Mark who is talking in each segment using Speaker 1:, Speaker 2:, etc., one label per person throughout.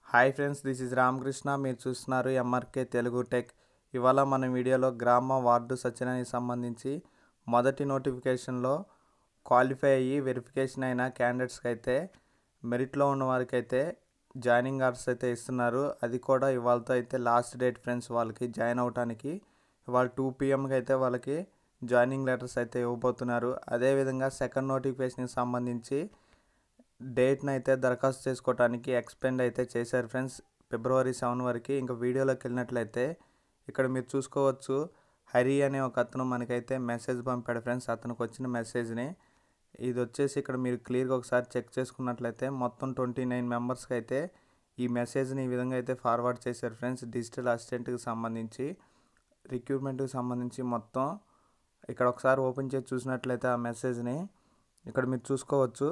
Speaker 1: hi friends this is Ramakrishna మీరు చూస్తున్నారు MRK Telugu tech ఇవాళ మన వీడియోలో గ్రామ వార్డు సత్యనానికి సంబంధించి మొదటి నోటిఫికేషన్లో క్వాలిఫై అయ్యి వెరిఫికేషన్ అయిన క్యాండిడేట్స్కి అయితే మెరిట్లో ఉన్న వారికి అయితే జాయినింగ్ ఆర్డర్స్ అయితే ఇస్తున్నారు అది కూడా ఇవాళతో అయితే లాస్ట్ డేట్ ఫ్రెండ్స్ వాళ్ళకి జాయిన్ అవడానికి ఇవాళ టూ పిఎంకి అయితే వాళ్ళకి జాయినింగ్ లెటర్స్ అయితే ఇవ్వబోతున్నారు అదేవిధంగా సెకండ్ నోటిఫికేషన్కి సంబంధించి డేట్ని అయితే దరఖాస్తు చేసుకోవడానికి ఎక్స్పెండ్ అయితే చేశారు ఫ్రెండ్స్ ఫిబ్రవరి సెవెన్ వరకు ఇంకా వీడియోలోకి వెళ్ళినట్లయితే ఇక్కడ మీరు చూసుకోవచ్చు హరి అనే ఒక అతను మనకైతే మెసేజ్ పంపాడు ఫ్రెండ్స్ అతనికి వచ్చిన మెసేజ్ని ఇది వచ్చేసి ఇక్కడ మీరు క్లియర్గా ఒకసారి చెక్ చేసుకున్నట్లయితే మొత్తం ట్వంటీ నైన్ మెంబర్స్కి అయితే ఈ మెసేజ్ని ఈ విధంగా అయితే ఫార్వర్డ్ చేశారు ఫ్రెండ్స్ డిజిటల్ అసిస్టెంట్కి సంబంధించి రిక్రూట్మెంట్కి సంబంధించి మొత్తం ఇక్కడ ఒకసారి ఓపెన్ చేసి చూసినట్లయితే ఆ మెసేజ్ని ఇక్కడ మీరు చూసుకోవచ్చు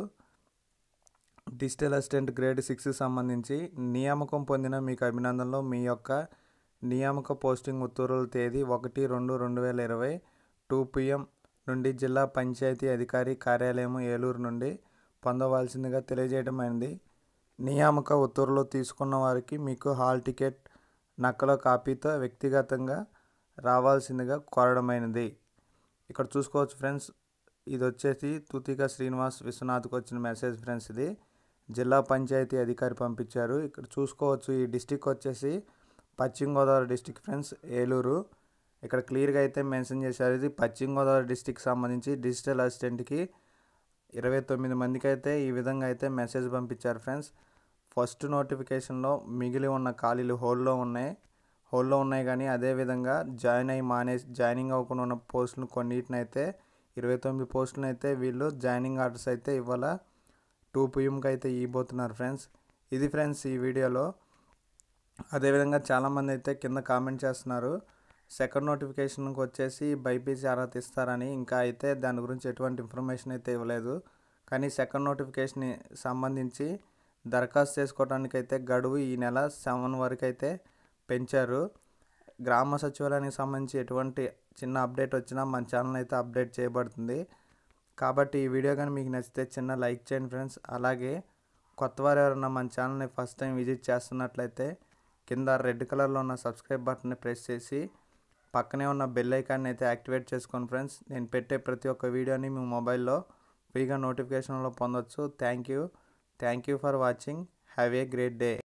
Speaker 1: డిజిటల్ అసిస్టెంట్ గ్రేడ్ సిక్స్కి సంబంధించి నియామకం పొందిన మీకు అభినందనలు మీ యొక్క నియామక పోస్టింగ్ ఉత్తర్వుల తేదీ ఒకటి రెండు రెండు వేల ఇరవై టూ పిఎం నుండి జిల్లా పంచాయతీ అధికారి కార్యాలయం ఏలూరు నుండి పొందవలసిందిగా తెలియజేయడమైనది నియామక ఉత్తర్వులు తీసుకున్న వారికి మీకు హాల్ టికెట్ నకల కాపీతో వ్యక్తిగతంగా రావాల్సిందిగా కోరడమైనది ఇక్కడ చూసుకోవచ్చు ఫ్రెండ్స్ ఇది వచ్చేసి తుతిక శ్రీనివాస్ విశ్వనాథ్కి వచ్చిన మెసేజ్ ఫ్రెండ్స్ ఇది జిల్లా పంచాయతీ అధికారి పంపించారు ఇక్కడ చూసుకోవచ్చు ఈ డిస్టిక్ వచ్చేసి పశ్చిమ గోదావరి డిస్టిక్ ఫ్రెండ్స్ ఏలూరు ఇక్కడ క్లియర్గా అయితే మెన్షన్ చేశారు ఇది పశ్చిమ గోదావరి డిస్టిక్ సంబంధించి డిజిటల్ అసిస్టెంట్కి ఇరవై తొమ్మిది మందికి అయితే ఈ విధంగా అయితే మెసేజ్ పంపించారు ఫ్రెండ్స్ ఫస్ట్ నోటిఫికేషన్లో మిగిలి ఉన్న ఖాళీలు హోల్లో ఉన్నాయి హోల్లో ఉన్నాయి కానీ అదేవిధంగా జాయిన్ అయ్యి మానేసి జాయినింగ్ అవ్వకుండా ఉన్న పోస్టులు కొన్నిటిని అయితే ఇరవై తొమ్మిది పోస్టులను అయితే వీళ్ళు జాయినింగ్ ఆర్డర్స్ అయితే ఇవాళ టూ పిఎంకి అయితే ఇవ్వబోతున్నారు ఫ్రెండ్స్ ఇది ఫ్రెండ్స్ ఈ వీడియోలో అదేవిధంగా చాలామంది అయితే కింద కామెంట్ చేస్తున్నారు సెకండ్ నోటిఫికేషన్కి వచ్చేసి బైపీసీ అర్హత ఇస్తారని ఇంకా అయితే దాని గురించి ఎటువంటి ఇన్ఫర్మేషన్ అయితే ఇవ్వలేదు కానీ సెకండ్ నోటిఫికేషన్ సంబంధించి దరఖాస్తు చేసుకోవడానికి అయితే గడువు ఈ నెల సెవెన్ వరకు అయితే పెంచారు గ్రామ సచివాలయానికి సంబంధించి ఎటువంటి చిన్న అప్డేట్ వచ్చినా మన ఛానల్ అయితే అప్డేట్ చేయబడుతుంది కాబట్టి ఈ వీడియో కానీ మీకు నచ్చితే చిన్న లైక్ చేయండి ఫ్రెండ్స్ అలాగే కొత్త వారు ఎవరైనా మన ఛానల్ని ఫస్ట్ టైం విజిట్ చేస్తున్నట్లయితే కింద రెడ్ కలర్లో ఉన్న సబ్స్క్రైబ్ బటన్ని ప్రెస్ చేసి పక్కనే ఉన్న బెల్ ఐకాన్ని అయితే యాక్టివేట్ చేసుకోండి ఫ్రెండ్స్ నేను పెట్టే ప్రతి ఒక్క వీడియోని మీ మొబైల్లో ఫ్రీగా నోటిఫికేషన్లో పొందొచ్చు thank you thank you for watching have a great day